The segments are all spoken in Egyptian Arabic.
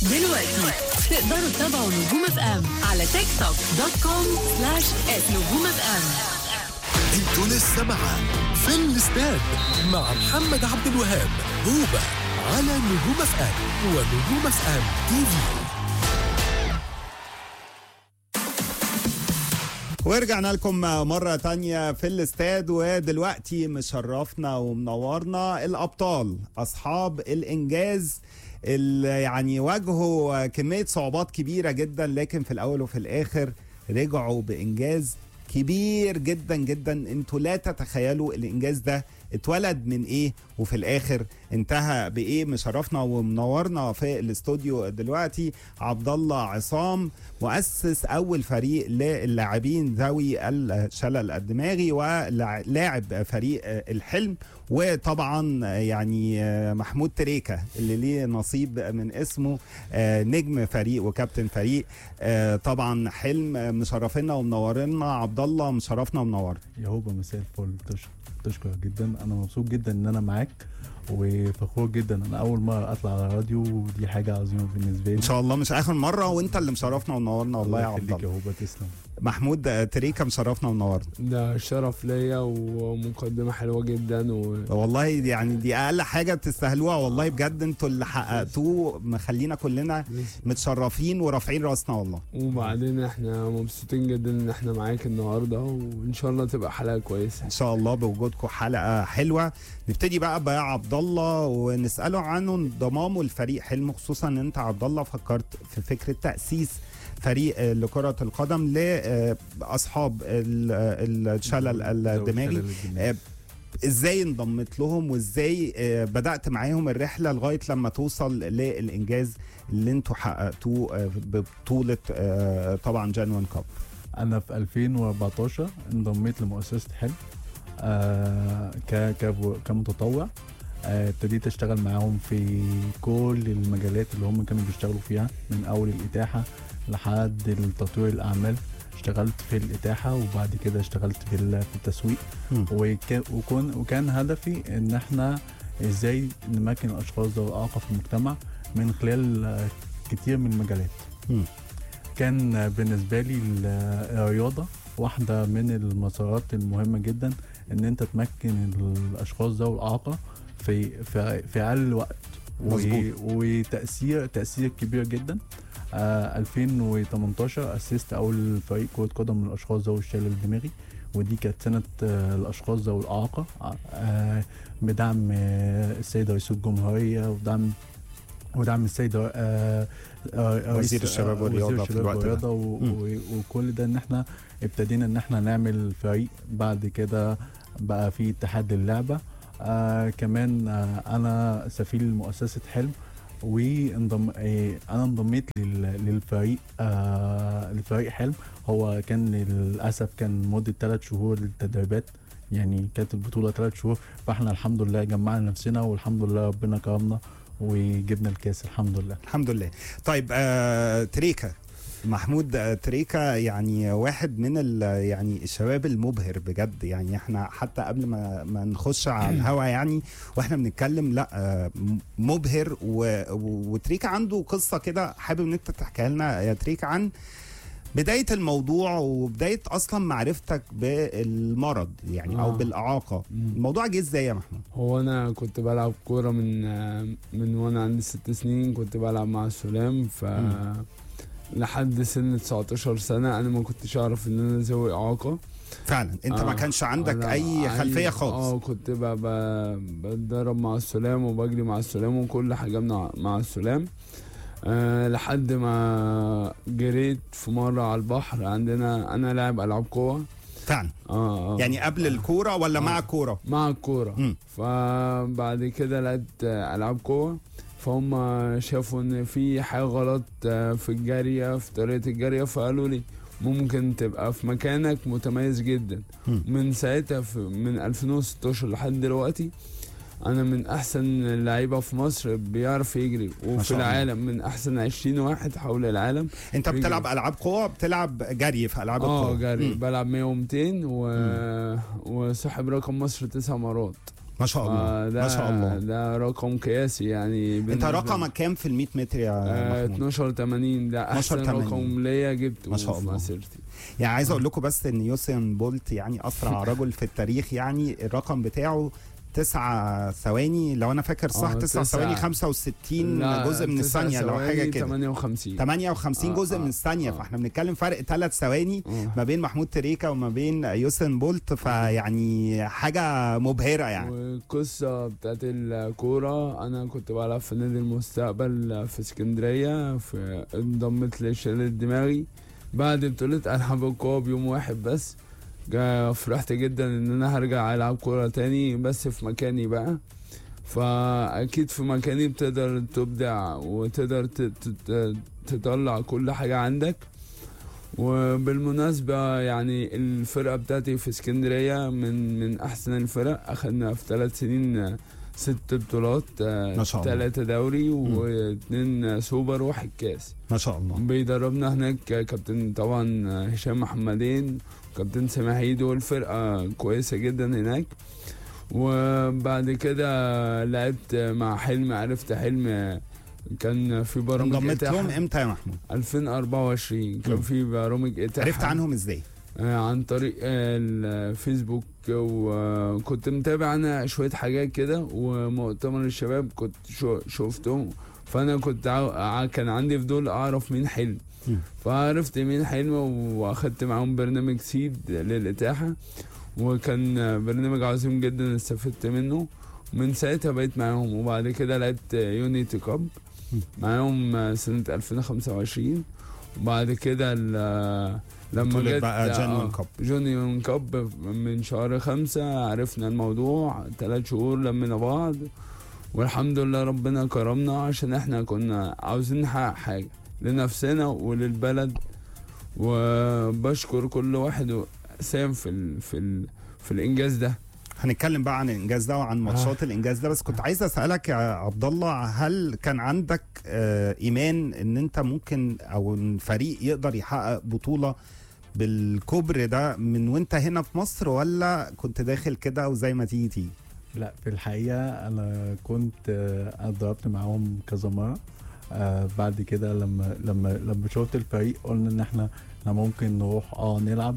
دلوقتي تقدروا تتابعوا نجوم اف ام على تيك توك دوت كوم سلاش ات نجوم اف ام انتوا لسه مع في الاستاد مع محمد عبد الوهاب هوبا على نجوم اف ام ونجوم اف ام تي في ورجعنا لكم مرة تانية في الاستاد ودلوقتي مشرفنا ومنورنا الأبطال أصحاب الإنجاز اللي يعني واجهوا كمية صعوبات كبيرة جدا لكن في الأول وفي الآخر رجعوا بإنجاز كبير جدا جدا انتوا لا تتخيلوا الانجاز ده اتولد من ايه وفي الاخر انتهى بايه مشرفنا ومنورنا في الاستوديو دلوقتي عبد الله عصام مؤسس اول فريق للاعبين ذوي الشلل الدماغي ولاعب فريق الحلم وطبعا يعني محمود تريكة اللي ليه نصيب من اسمه نجم فريق وكابتن فريق طبعا حلم مشرفنا ومنورنا عبد الله مشرفنا ومنور يا هوبا مساء الفل تشكر تشكر جدا انا مبسوط جدا ان انا معاك وفخور جدا انا اول مره اطلع على الراديو ودي حاجه عظيمه بالنسبه لي ان شاء الله مش اخر مره وانت اللي مشرفنا ومنورنا والله يا عبد يخليك يا الله هوبا تسلم محمود تريكة مشرفنا ومنورنا ده شرف ليا ومقدمة حلوة جدا و... والله دي يعني دي اقل حاجه تستاهلوها والله بجد انتوا اللي حققتوه مخلينا كلنا متشرفين ورافعين راسنا والله وبعدين احنا مبسوطين جدا ان احنا معاك النهارده وان شاء الله تبقى حلقة كويسة ان شاء الله بوجودكم حلقه حلوه نبتدي بقى بقى عبد الله ونساله عنه انضمامه لفريق حلم خصوصا ان انت عبد الله فكرت في فكره تاسيس فريق آه، لكرة القدم لأصحاب الشلل الدماغي آه، ازاي انضمت لهم وازاي آه، بدأت معاهم الرحلة لغاية لما توصل للإنجاز اللي انتوا حققتوه آه، ببطولة آه، طبعا جانوان كاب انا في 2014 انضميت لمؤسسه حلم آه ك ك- كمتطوع آه، ابتديت اشتغل معاهم في كل المجالات اللي هم كانوا بيشتغلوا فيها من اول الاتاحه لحد التطوير الاعمال اشتغلت في الاتاحه وبعد كده اشتغلت في ال- في التسويق مم. وكان وكان وكان هدفي ان احنا ازاي نمكن الاشخاص ذوي الاعاقه في المجتمع من خلال آه، كتير من المجالات مم. كان آه، بالنسبه لي ال- الرياضه واحده من المسارات المهمه جدا ان انت تمكن الاشخاص ذوي الاعاقه في في في اقل وقت و- مظبوط. وتاثير تاثير كبير جدا آه 2018 اسست اول فريق كره قدم للاشخاص ذوي الشلل الدماغي ودي كانت سنه آه الاشخاص ذوي الاعاقه آه بدعم آه السيد رئيس الجمهوريه ودعم ودعم السيد آه آه رئيس- وزير الشباب آه، والرياضة وزير في الشباب الوقت ده. والرياضة و- مم. و- وكل ده ان احنا ابتدينا ان احنا نعمل فريق بعد كده بقى في اتحاد للعبه آه كمان آه انا سفير لمؤسسه حلم وانضم آه انا انضميت لل- للفريق آه لفريق حلم هو كان للاسف كان مده ثلاث شهور للتدريبات يعني كانت البطوله ثلاث شهور فاحنا الحمد لله جمعنا نفسنا والحمد لله ربنا كرمنا وجبنا الكاس الحمد لله الحمد لله طيب آه تريكة محمود آه، تريكة يعني واحد من ال يعني الشباب المبهر بجد يعني احنا حتى قبل ما ما نخش على الهوا يعني واحنا بنتكلم لا آه، م- مبهر و- و- وتريكة عنده قصة كده حابب ان انت تحكيها لنا يا تريكة عن بداية الموضوع وبداية أصلا معرفتك بالمرض يعني أو آه. بالإعاقة الموضوع جه ازاي يا محمود؟ هو انا كنت بلعب كورة من من وانا عندي ست سنين كنت بلعب مع السلام ف لحد سن 19 سنة انا ما كنتش اعرف ان انا ذوي اعاقة فعلا انت ما آه. كانش عندك أنا اي خلفيه عندي- خالص اه كنت ب- ب- بتدرب مع السلام وبجري مع السلام وكل حاجه مع, مع السلام أه لحد ما جريت في مره على البحر عندنا انا لاعب العاب قوه فعلا اه آه. يعني قبل الكوره ولا مع آه. الكوره مع الكوره مم. فبعد كده لعبت آه، العاب قوه فهم شافوا ان في حاجه غلط آه، في الجاريه في طريقه الجاريه فقالوا لي ممكن تبقى في مكانك متميز جدا مم. من ساعتها في من 2016 لحد دلوقتي انا من احسن اللعيبه في مصر بيعرف يجري وفي شاء الله. العالم من احسن 20 واحد حول العالم انت بيجري. بتلعب العاب قوه بتلعب جري في العاب اه القوه جري مم. بلعب 100 و200 و... وصاحب رقم مصر تسع مرات ما شاء الله فده- ما شاء الله ده رقم قياسي يعني انت بالنسبة لي. رقمك كام في ال 100 متر يا آه محمود 12 80 ده 12 احسن 80. رقم ليا جبته ما شاء في الله. مسيرتي يعني عايز اقول لكم بس ان يوسين بولت يعني اسرع رجل في التاريخ يعني الرقم بتاعه تسعة ثواني لو انا فاكر صح آه، تسعة تسعة. ثواني 65 لا، جزء من تسع الثانية لو ثواني حاجة كده 58 58 آه، جزء آه، من الثانية آه. فاحنا بنتكلم فرق ثلاث ثواني آه. ما بين محمود تريكا وما بين يوسين بولت فيعني حاجة مبهرة يعني والقصة بتاعت الكورة أنا كنت بلعب في نادي المستقبل في اسكندرية في انضمت لشلة دماغي بعد بطولة ألعاب القوى بيوم واحد بس جا- فرحت جدا إن أنا هرجع ألعب كورة تاني بس في مكاني بقى فأكيد في مكاني بتقدر تبدع وتقدر ت- ت- تطلع كل حاجة عندك وبالمناسبة يعني الفرقة بتاعتي في اسكندرية من من أحسن الفرق أخدنا في ثلاث سنين ست بطولات ما شاء الله. ثلاثة دوري واثنين سوبر وواحد كاس ما شاء الله بيدربنا هناك كابتن طبعا هشام محمدين وكابتن سامح عيدو والفرقة كويسة جدا هناك وبعد كده لعبت مع حلم عرفت حلم كان في برامج انضميت إتاحة. لهم امتى يا محمود 2024 كان مم. في برامج إتاحة عرفت عنهم ازاي آه، عن طريق آه، الفيسبوك وكنت متابع انا شويه حاجات كده ومؤتمر الشباب كنت شو شفته فانا كنت عاو... ع- كان عندي فضول اعرف مين حلم مم. فعرفت مين حلم واخدت معاهم برنامج سيد للاتاحه وكان برنامج عظيم جدا استفدت منه من ساعتها بقيت معاهم وبعد كده لعبت يونيتي كاب معاهم سنة 2025 وبعد كده ال- لما بطولة جت بقى آه، جنوين كاب. جونيون كاب من شهر خمسة عرفنا الموضوع ثلاث شهور لمينا بعض والحمد لله ربنا كرمنا عشان احنا كنا عاوزين نحقق حاجة لنفسنا وللبلد وبشكر كل واحد ساهم في ال في ال في الانجاز ده هنتكلم بقى عن الانجاز ده وعن ماتشات الانجاز ده بس كنت عايز اسالك يا عبد الله هل كان عندك آه، ايمان ان انت ممكن او إن فريق يقدر يحقق بطوله بالكبر ده من وانت هنا في مصر ولا كنت داخل كده وزي ما تيجي تيجي لا في الحقيقة أنا كنت آه، أنا ضربت معاهم كذا مرة آه بعد كده لما لما لما شفت الفريق قلنا إن إحنا إحنا ممكن نروح أه نلعب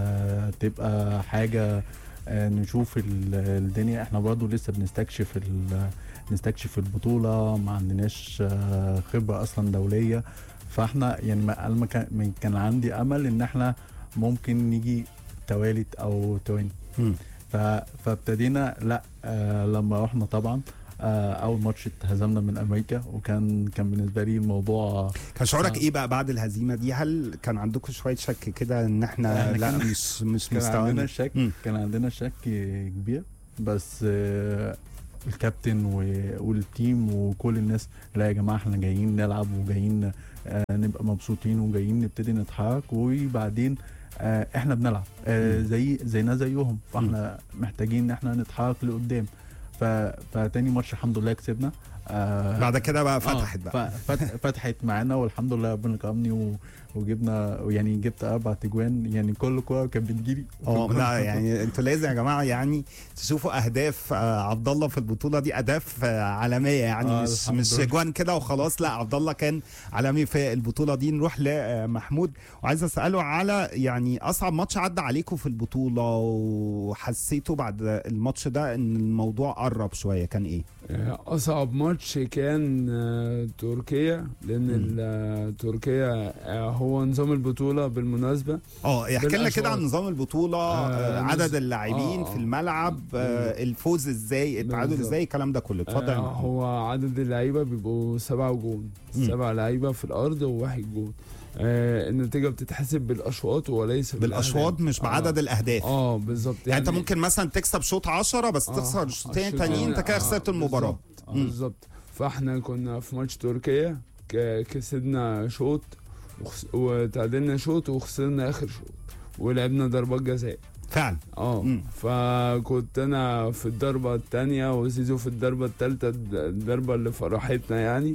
آه تبقى حاجة آه نشوف ال- الدنيا إحنا برضو لسه بنستكشف ال- نستكشف البطولة ما عندناش آه خبرة أصلا دولية فإحنا يعني ما أنا ما كان ما كان عندي أمل إن إحنا ممكن نيجي توالت أو توين مم. ف... فابتدينا لا آه لما رحنا طبعا آه اول ماتش اتهزمنا من امريكا وكان كان بالنسبه لي الموضوع كان شعورك آه. ايه بقى بعد الهزيمه دي هل كان عندكم شويه شك كده ان احنا إحنا لا كان- مش مش كان عندنا مستوانا شك مم. كان عندنا شك كبير بس آه الكابتن و- والتيم وكل الناس لا يا جماعه احنا جايين نلعب وجايين آه نبقى مبسوطين وجايين نبتدي نتحرك وبعدين آه احنا بنلعب آه مم. زي زينا زيهم فاحنا محتاجين ان احنا نتحرك لقدام ف... فتاني ماتش الحمد لله كسبنا آه بعد كده بقى آه، فتحت بقى ف- فت- فتحت معانا والحمد لله ربنا كرمني و... وجبنا يعني جبت اربع تجوان يعني كل كوره كانت بتجيلي اه لا يعني انتوا لازم يا جماعه يعني تشوفوا اهداف آه، عبد الله في البطوله دي اهداف آه، عالميه يعني آه، مش الحمد مش لله. جوان كده وخلاص لا عبد الله كان عالمي في البطوله دي نروح لمحمود وعايز اساله على يعني اصعب ماتش عدى عليكم في البطوله وحسيتوا بعد الماتش ده ان الموضوع قرب شويه كان ايه؟ أصعب ماتش كان آه، تركيا لأن مم. ال- آه، تركيا آه، هو نظام البطولة بالمناسبة اه احكي لنا كده بالأشواط. عن نظام البطوله آه، آه عدد نز- اللاعبين آه، في آه. الملعب آه الفوز ازاي التعادل بالظبط. ازاي الكلام ده كله اتفضل يا آه، محمود. هو عدد اللعيبة بيبقوا سبعة جون مم. سبع لعيبة في الأرض وواحد جون آه النتيجة بتتحسب بالأشواط وليس بالاشواط بالأهداف. مش بعدد آه. الاهداف اه بالظبط يعني انت ممكن مثلا تكسب شوط 10 بس آه، تخسر شوطين الشوط تانيين انت كده آه، خسرت المباراه بالظبط. آه، مم. بالظبط فاحنا كنا في ماتش تركيا ك- كسبنا شوط وخس- وتعادلنا شوط وخسرنا اخر شوط ولعبنا ضربات جزاء فعلا اه مم. فكنت انا في الضربة التانية وزيزو في الضربة التالتة الد- الضربة اللي فرحتنا يعني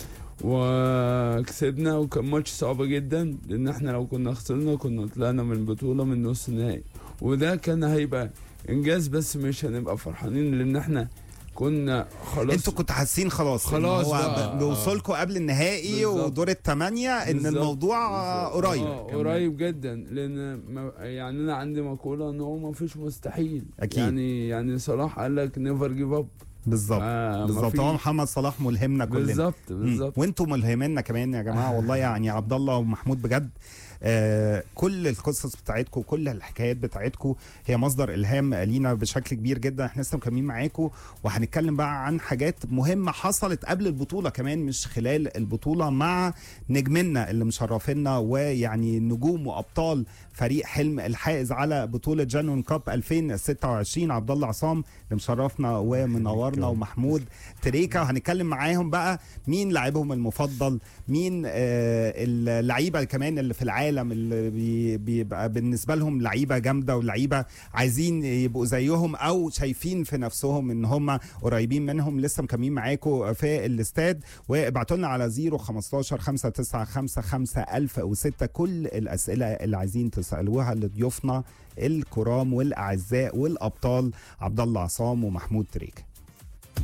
وكسبنا وكان ماتش صعب جدا لان احنا لو كنا خسرنا كنا طلعنا من البطولة من نص النهائي وده كان هيبقى انجاز بس مش هنبقى فرحانين لان احنا كنا خلاص انتوا كنتوا حاسين خلاص إن خلاص هو بقى. ب- بوصولكم قبل النهائي بالظبط. ودور الثمانيه ان بالظبط. الموضوع بالظبط. قريب آه قريب جدا لان ما يعني انا عندي مقوله ان هو ما فيش مستحيل أكيد. يعني يعني صلاح قال لك نيفر جيف اب بالظبط بالظبط هو محمد صلاح ملهمنا كلنا بالظبط مم. بالظبط وانتم ملهمينا كمان يا جماعه والله يعني عبد الله ومحمود بجد آه كل القصص بتاعتكم كل الحكايات بتاعتكم هي مصدر الهام لينا بشكل كبير جدا احنا لسه مكملين معاكم وهنتكلم بقى عن حاجات مهمه حصلت قبل البطوله كمان مش خلال البطوله مع نجمنا اللي مشرفينا ويعني نجوم وابطال فريق حلم الحائز على بطوله جانون كاب 2026 عبد الله عصام اللي مشرفنا ومنورنا ومحمود تريكا وهنتكلم معاهم بقى مين لاعبهم المفضل مين آه اللعيبه كمان اللي في العالم اللي بي- بيبقى بالنسبه لهم لعيبه جامده ولعيبه عايزين يبقوا زيهم او شايفين في نفسهم ان هم قريبين منهم لسه مكملين معاكم في الاستاد وابعتوا لنا على 015 5955 1006 كل الاسئله اللي عايزين تسالوها لضيوفنا الكرام والاعزاء والابطال عبد الله عصام ومحمود تريكه